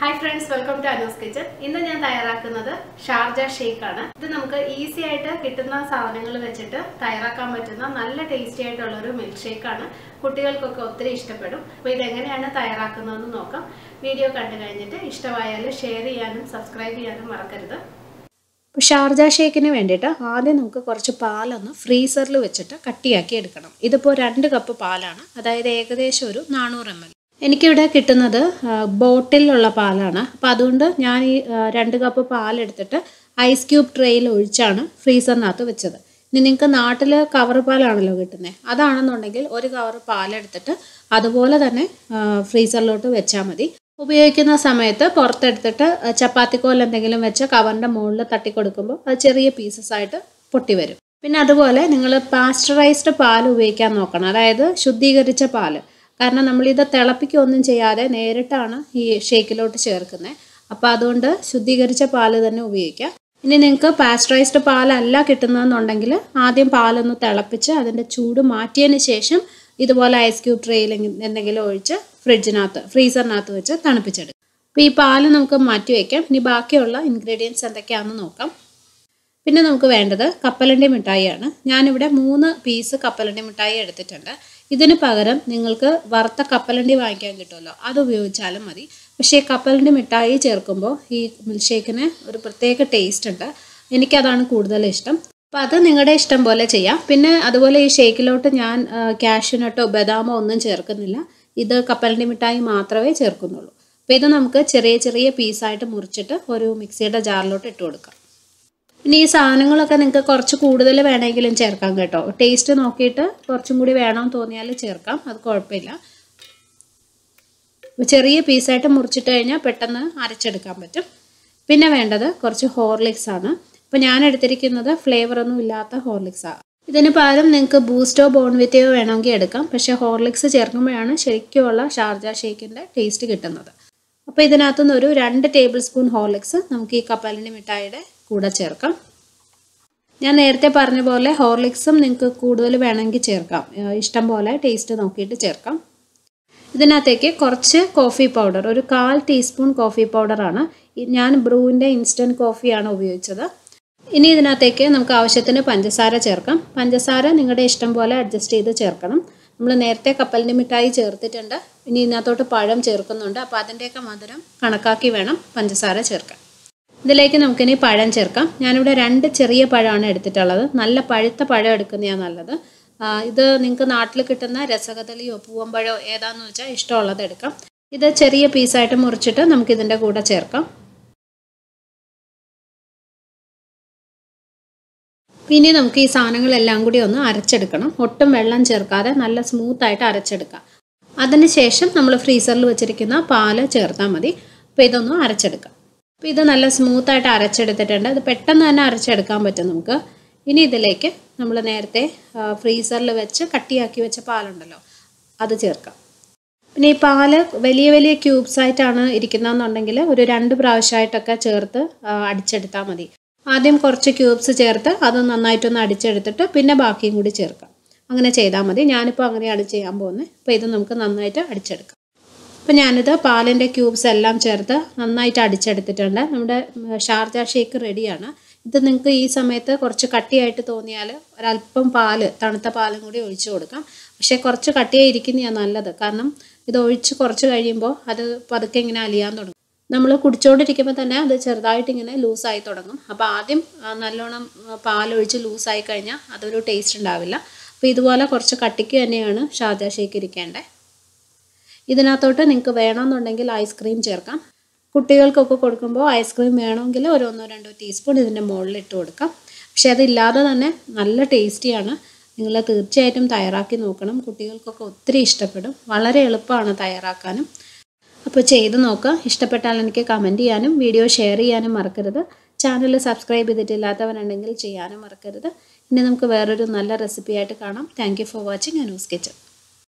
hi friends welcome to Anu's kitchen ഇന്ന് ഞാൻ തയ്യാറാക്കുന്നത് ഷാർജ ഷേക്ക് ആണ് ഇത് നമുക്ക് ഈസി ആയിട്ട് കിട്ടുന്ന സാധനങ്ങൾ വെച്ചിട്ട് തയ്യാറാക്കാൻ പറ്റുന്ന നല്ല ടേസ്റ്റി ആയിട്ടുള്ള ഒരു മിൽക്ക് ഷേക്ക് ആണ് കുട്ടികൾക്കൊക്കെ ഒത്തിരി ഇഷ്ടപ്പെടും അപ്പോൾ ഇതെങ്ങനെയാണ് തയ്യാറാക്കുന്നതെന്ന് നോക്കാം വീഡിയോ കണ്ടു കഴിഞ്ഞിട്ട് ഇഷ്ടമായാൽ ഷെയർ ചെയ്യാനും സബ്സ്ക്രൈബ് ചെയ്യാനും മറക്കരുത് അപ്പോൾ ഷാർജ ഷേക്കിന് വേണ്ടിയിട്ട് ആദ്യം നമുക്ക് കുറച്ച് പാലൊന്ന് ഫ്രീസറിൽ വെച്ചിട്ട് കട്ടിയാക്കി എടുക്കണം ഇതിപ്പോൾ രണ്ട് കപ്പ് പാലാണ് അതായത് ഏകദേശം ഒരു നാനൂറ് എം എൽ എനിക്കിവിടെ കിട്ടുന്നത് ആ, ബോട്ടിലുള്ള പാലാണ് അപ്പോൾ അതുകൊണ്ട് ഞാൻ ഈ ആ, രണ്ട് കപ്പ് പാലെടുത്തിട്ട് ഐസ് ക്യൂബ് ട്രെയിൽ ഒഴിച്ചാണ് ഫ്രീസറിനകത്ത് വെച്ചത് ഇനി നിങ്ങൾക്ക് നാട്ടിൽ കവർ പാലാണല്ലോ കിട്ടുന്നത് അതാണെന്നുണ്ടെങ്കിൽ ഒരു കവർ പാലെടുത്തിട്ട് അതുപോലെ തന്നെ ആ, ഫ്രീസറിലോട്ട് വെച്ചാൽ മതി ഉപയോഗിക്കുന്ന സമയത്ത് പുറത്തെടുത്തിട്ട് ചപ്പാത്തിക്കോൽ എന്തെങ്കിലും വെച്ച് കവറിൻ്റെ മുകളിൽ തട്ടി കൊടുക്കുമ്പോൾ അത് ചെറിയ പീസസ് ആയിട്ട് പൊട്ടി വരും പിന്നെ അതുപോലെ നിങ്ങൾ പാസ്ചറൈസ്ഡ് പാൽ ഉപയോഗിക്കാൻ നോക്കണം അതായത് ശുദ്ധീകരിച്ച പാല് കാരണം നമ്മളിത് തിളപ്പിക്കുകയൊന്നും ചെയ്യാതെ നേരിട്ടാണ് ഈ ഷേക്കിലോട്ട് ചേർക്കുന്നത് അപ്പോൾ അതുകൊണ്ട് ശുദ്ധീകരിച്ച പാല് തന്നെ ഉപയോഗിക്കാം ഇനി നിങ്ങൾക്ക് പാസ്ചറൈസ്ഡ് പാലല്ല കിട്ടുന്നതെന്നുണ്ടെങ്കിൽ ആദ്യം പാലൊന്ന് തിളപ്പിച്ച് അതിൻ്റെ ചൂട് മാറ്റിയതിന് ശേഷം ഇതുപോലെ ഐസ് ക്യൂബ് ട്രെയിൽ എന്തെങ്കിലും ഒഴിച്ച് ഫ്രിഡ്ജിനകത്ത് ഫ്രീസറിനകത്ത് വെച്ച് തണുപ്പിച്ചെടുക്കും അപ്പോൾ ഈ പാല് നമുക്ക് മാറ്റി വയ്ക്കാം ഇനി ബാക്കിയുള്ള ഇൻഗ്രീഡിയൻസ് എന്തൊക്കെയാണെന്ന് നോക്കാം പിന്നെ നമുക്ക് വേണ്ടത് കപ്പലണ്ടി മിഠായിയാണ് ഞാനിവിടെ മൂന്ന് പീസ് കപ്പലണ്ടി മിഠായി എടുത്തിട്ടുണ്ട് ഇതിന് പകരം നിങ്ങൾക്ക് വറുത്ത കപ്പലണ്ടി വാങ്ങിക്കാൻ കിട്ടുമല്ലോ അത് ഉപയോഗിച്ചാലും മതി പക്ഷേ കപ്പലണ്ടി മിഠായി ചേർക്കുമ്പോൾ ഈ മിൽക്ക് ഷേക്കിന് ഒരു പ്രത്യേക ടേസ്റ്റ് ഉണ്ട് എനിക്കതാണ് കൂടുതൽ ഇഷ്ടം അപ്പോൾ അത് നിങ്ങളുടെ ഇഷ്ടം പോലെ ചെയ്യാം പിന്നെ അതുപോലെ ഈ ഷേക്കിലോട്ട് ഞാൻ കാഷ്യൂനട്ടോ ബദാമോ ഒന്നും ചേർക്കുന്നില്ല ഇത് കപ്പലണ്ടി മിഠായി മാത്രമേ ചേർക്കുന്നുള്ളൂ അപ്പോൾ ഇത് നമുക്ക് ചെറിയ ചെറിയ പീസായിട്ട് മുറിച്ചിട്ട് ഒരു മിക്സിയുടെ ജാറിലോട്ട് ഇട്ട് കൊടുക്കാം ഇനി ഈ സാധനങ്ങളൊക്കെ നിങ്ങൾക്ക് കുറച്ച് കൂടുതൽ വേണമെങ്കിലും ചേർക്കാം കേട്ടോ ടേസ്റ്റ് നോക്കിയിട്ട് കുറച്ചും കൂടി വേണമെന്ന് തോന്നിയാൽ ചേർക്കാം അത് കുഴപ്പമില്ല ചെറിയ പീസായിട്ട് മുറിച്ചിട്ട് കഴിഞ്ഞാൽ പെട്ടെന്ന് അരച്ചെടുക്കാൻ പറ്റും പിന്നെ വേണ്ടത് കുറച്ച് ഹോർലിക്സ് ആണ് ഇപ്പോൾ ഞാൻ എടുത്തിരിക്കുന്നത് ഫ്ലേവർ ഒന്നും ഇല്ലാത്ത ഹോർലിക്സാണ് ഇതിന് പകരം നിങ്ങൾക്ക് ബൂസ്റ്റോ ബോൺവിറ്റയോ വേണമെങ്കിൽ എടുക്കാം പക്ഷേ ഹോർലിക്സ് ചേർക്കുമ്പോഴാണ് ശരിക്കുമുള്ള ഷാർജ ഷേക്കിൻ്റെ ടേസ്റ്റ് കിട്ടുന്നത് അപ്പോൾ ഇതിനകത്തുനിന്ന് ഒരു രണ്ട് ടേബിൾ സ്പൂൺ ഹോർലിക്സ് നമുക്ക് ഈ കപ്പലിൻ്റെ മിഠായിയുടെ കൂടെ ചേർക്കാം ഞാൻ നേരത്തെ പറഞ്ഞ പോലെ ഹോർലിക്സും നിങ്ങൾക്ക് കൂടുതൽ വേണമെങ്കിൽ ചേർക്കാം ഏഹ് ഇഷ്ടം പോലെ ടേസ്റ്റ് നോക്കിയിട്ട് ചേർക്കാം ഇതിനകത്തേക്ക് കുറച്ച് കോഫി പൗഡർ ഒരു കാൽ ടീസ്പൂൺ കോഫി പൗഡറാണ് ഞാൻ ബ്രൂവിൻ്റെ ഇൻസ്റ്റൻറ്റ് കോഫിയാണ് ഉപയോഗിച്ചത് ഇനി ഇതിനകത്തേക്ക് നമുക്ക് ആവശ്യത്തിന് പഞ്ചസാര ചേർക്കാം പഞ്ചസാര നിങ്ങളുടെ ഇഷ്ടം പോലെ അഡ്ജസ്റ്റ് ചെയ്ത് ചേർക്കണം നമ്മൾ നേരത്തെ കപ്പലിൻ്റെ മിഠായി ചേർത്തിട്ടുണ്ട് ഇനി ഇതിനകത്തോട്ട് പഴം ചേർക്കുന്നുണ്ട് അപ്പോൾ അതിൻ്റെയൊക്കെ മധുരം കണക്കാക്കി വേണം പഞ്ചസാര ചേർക്കാൻ ഇതിലേക്ക് നമുക്കിനി പഴം ചേർക്കാം ഞാനിവിടെ രണ്ട് ചെറിയ പഴമാണ് എടുത്തിട്ടുള്ളത് നല്ല പഴുത്ത പഴം എടുക്കുന്നതാണ് നല്ലത് ആ, ഇത് നിങ്ങൾക്ക് നാട്ടിൽ കിട്ടുന്ന രസകദളിയോ പൂവമ്പഴോ ഏതാന്ന് വെച്ചാൽ ഇഷ്ടമുള്ളത് എടുക്കാം ഇത് ചെറിയ പീസായിട്ട് മുറിച്ചിട്ട് നമുക്ക് ഇതിൻ്റെ കൂടെ ചേർക്കാം പിന്നെ നമുക്ക് ഈ സാധനങ്ങളെല്ലാം കൂടി ഒന്ന് അരച്ചെടുക്കണം ഒട്ടും വെള്ളം ചേർക്കാതെ നല്ല സ്മൂത്തായിട്ട് അരച്ചെടുക്കാം അതിനുശേഷം നമ്മൾ ഫ്രീസറിൽ വെച്ചിരിക്കുന്ന പാല് ചേർത്താൽ മതി അപ്പോൾ ഇതൊന്ന് അരച്ചെടുക്കാം അപ്പോൾ ഇത് നല്ല സ്മൂത്തായിട്ട് അരച്ചെടുത്തിട്ടുണ്ട് ഇത് പെട്ടെന്ന് തന്നെ അരച്ചെടുക്കാൻ പറ്റും നമുക്ക് ഇനി ഇതിലേക്ക് നമ്മൾ നേരത്തെ ഫ്രീസറിൽ വെച്ച് കട്ടിയാക്കി വെച്ച പാലുണ്ടല്ലോ അത് ചേർക്കാം പിന്നെ ഈ പാല് വലിയ വലിയ ക്യൂബ്സ് ആയിട്ടാണ് ഇരിക്കുന്നതെന്നുണ്ടെങ്കിൽ ഒരു രണ്ട് പ്രാവശ്യമായിട്ടൊക്കെ ചേർത്ത് ആ, അടിച്ചെടുത്താൽ മതി ആദ്യം കുറച്ച് ക്യൂബ്സ് ചേർത്ത് അത് നന്നായിട്ടൊന്ന് അടിച്ചെടുത്തിട്ട് പിന്നെ ബാക്കിയും കൂടി ചേർക്കാം അങ്ങനെ ചെയ്താൽ മതി ഞാനിപ്പോൾ അങ്ങനെയാണ് ചെയ്യാൻ പോകുന്നത് അപ്പോൾ ഇത് നമുക്ക് നന്നായിട്ട് അടിച്ചെടുക്കാം അപ്പോൾ ഞാനിത് പാലിൻ്റെ ക്യൂബ്സ് എല്ലാം ചേർത്ത് നന്നായിട്ട് അടിച്ചെടുത്തിട്ടുണ്ട് നമ്മുടെ ഉം, ഷാർജ ഷേക്ക് റെഡിയാണ് ഇത് നിങ്ങൾക്ക് ഈ സമയത്ത് കുറച്ച് കട്ടിയായിട്ട് തോന്നിയാൽ ഒരല്പം പാല് തണുത്ത പാലും കൂടി ഒഴിച്ചു കൊടുക്കാം പക്ഷേ കുറച്ച് കട്ടിയായി ഇരിക്കുന്നതാണ് നല്ലത് കാരണം ഇത് ഒഴിച്ച് കുറച്ച് കഴിയുമ്പോൾ അത് പതുക്കെ ഇങ്ങനെ അലിയാൻ തുടങ്ങും നമ്മൾ കുടിച്ചുകൊണ്ടിരിക്കുമ്പോൾ തന്നെ അത് ചെറുതായിട്ട് ഇങ്ങനെ ലൂസായി തുടങ്ങും അപ്പോൾ ആദ്യം ആ, നല്ലോണം ആ, പാലൊഴിച്ച് ലൂസായി കഴിഞ്ഞാൽ അതൊരു ടേസ്റ്റ് ഉണ്ടാവില്ല അപ്പോൾ ഇതുപോലെ കുറച്ച് കട്ടിക്ക് തന്നെയാണ് ഷാർജ ഷേക്ക് ഇരിക്കേണ്ടത് ഇതിനകത്തോട്ട് നിങ്ങൾക്ക് വേണമെന്നുണ്ടെങ്കിൽ ഐസ്ക്രീം ചേർക്കാം കുട്ടികൾക്കൊക്കെ കൊടുക്കുമ്പോൾ ഐസ്ക്രീം വേണമെങ്കിൽ ഒരു ഒന്നോ രണ്ടോ ടീസ്പൂൺ ഇതിൻ്റെ മുകളിൽ ഇട്ട് കൊടുക്കാം പക്ഷേ അതില്ലാതെ തന്നെ നല്ല ടേസ്റ്റിയാണ് നിങ്ങൾ തീർച്ചയായിട്ടും തയ്യാറാക്കി നോക്കണം കുട്ടികൾക്കൊക്കെ ഒത്തിരി ഇഷ്ടപ്പെടും വളരെ എളുപ്പമാണ് തയ്യാറാക്കാനും അപ്പോൾ ചെയ്ത് നോക്കുക ഇഷ്ടപ്പെട്ടാൽ എനിക്ക് കമൻറ്റ് ചെയ്യാനും വീഡിയോ ഷെയർ ചെയ്യാനും മറക്കരുത് ചാനൽ സബ്സ്ക്രൈബ് ചെയ്തിട്ടില്ലാത്തവരുണ്ടെങ്കിൽ ചെയ്യാനും മറക്കരുത് ഇനി നമുക്ക് വേറൊരു നല്ല റെസിപ്പി ആയിട്ട് കാണാം thank you for watching Anu's kitchen